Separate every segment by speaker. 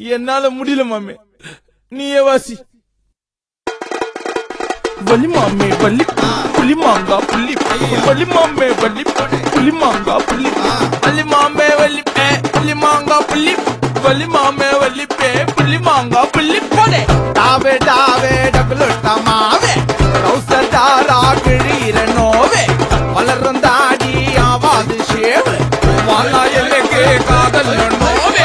Speaker 1: என்னால முடியல மாமே நீயே வாசி வலி மாமே வலி புலி மாங்கா புலி வலி மாமே வலி புலி மாங்கா புலி வலி மாமே வலி பே புலி மாங்கா புலி வலி மாமே வலி பே புலி மாங்கா புலி போடே
Speaker 2: டாவே டாவே டபுளுட்ட மாவே ரவுசதாரா கிழீர நோவே வளரும் தாடி ஆவாது ஷேவு
Speaker 1: வாலா எனக்கு காதல் நோவே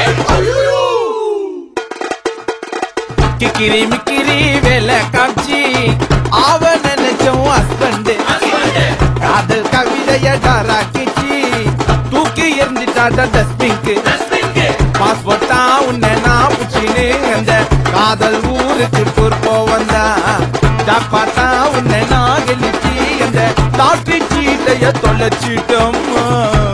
Speaker 2: கிக்கிரி மிக்கிரி வேலை காட்சி அவ நினைச்சோம் ஹஸ்பண்ட் காதல் கவிதைய டாராக்கிச்சு தூக்கி எறிஞ்சிட்டாட்ட டஸ்பிங்க்கு பாஸ்போர்ட்டா உன்னை நான் புச்சினு அந்த காதல் ஊருக்கு டூர் போவந்தா ஜாப்பாட்டா உன்னை நான் கெளிச்சு அந்த லாட்டரி சீட்டைய தொலைச்சிட்டோம்மா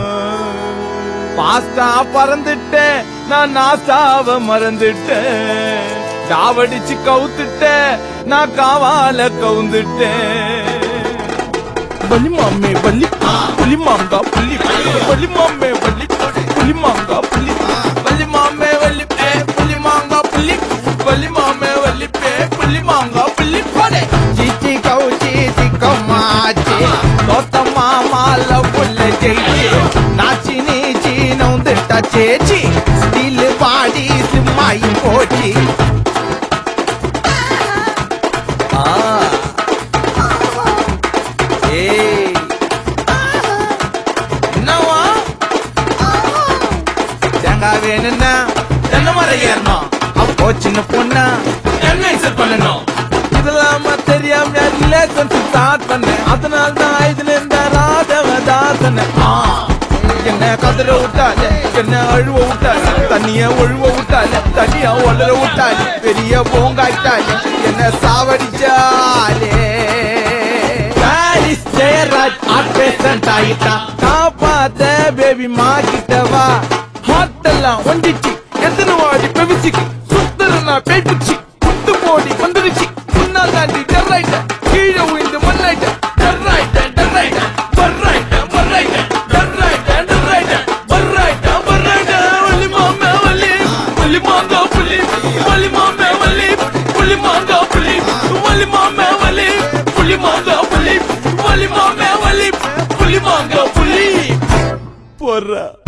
Speaker 1: பாஸ்டா பறந்துட்டேன் நான் நாஸ்டாவ மறந்துட்டேன் டாவடிச்சு கவுத்துட்டேன் நான் காவால கவுந்துட்டேன் வலி மாமே வலி புலி மாங்கா புலி வலி மாமே வலி புலி மாங்கா புலி வலி மாமே வலி பே புலி மாங்கா புலி வலி மாமே வலி பே புலி மாங்கா புலி போடே
Speaker 2: చిచి కౌచి చిక్కమ్మాచి తోతమ్మ మాల పుల్ల చేచి నాచి నీచి నౌందిట చేచి స్టిల్ బాడీ సిమ్మాయి పోచి ఆ ఏ
Speaker 1: என்னவா
Speaker 2: தேங்காய் வேணும்னா
Speaker 1: என்ன மாதிரி ஏறணும்
Speaker 2: அப்போ சின்ன பொண்ணா
Speaker 1: என்ன எக்ஸெப்ட் பண்ணணும் இதெல்லாம தெரியாம ரிலேஷன்ஷிப் ஸ்டார்ட் பண்ணேன் அதனால தான் இதுல இருந்த ராதவ தாசன
Speaker 2: என்ன கதற விட்டாலே
Speaker 1: என்ன அழுவ விட்டாரு
Speaker 2: தண்ணிய ஒழுவ விட்டாலே தண்ணிய ஒளர விட்டாலே பெரிய போங்காயிட்டாலே என்ன சாவடிச்சாலே பாரிஸ் ஜெயராஜ் ஆர்ட் பேசன்ட் ஆயிட்டான்
Speaker 1: காப்பாத்த பேபி மாக்கிட்டவா ஹாட்டெல்லாம் ஒண்டிச்சு எத்தனை வாடி பெவிச்சிக்கு சுத்தரனா பேய்ப்புச்சு குத்து போடி வந்துருச்சு முன்னா தாண்டி டெர்ரைட்ட கீழே விழுந்து மண்ணாயிட்ட டெர்ரைட்ட டெர்ரைட்ட பர்ரைட்ட பர்ரைட்ட டெர்ரைட்ட டெர்ரைட்ட பர்ரைட்ட பர்ரைட்ட வலி மாமே வலி வலி மாங்கா புலி வலி மாமே வலி புலி மாங்கா புலி வலி மாமே வலி புலி மாங்கா புலி வலி மாமே வலி புலி மாங்கா புலி போடுறா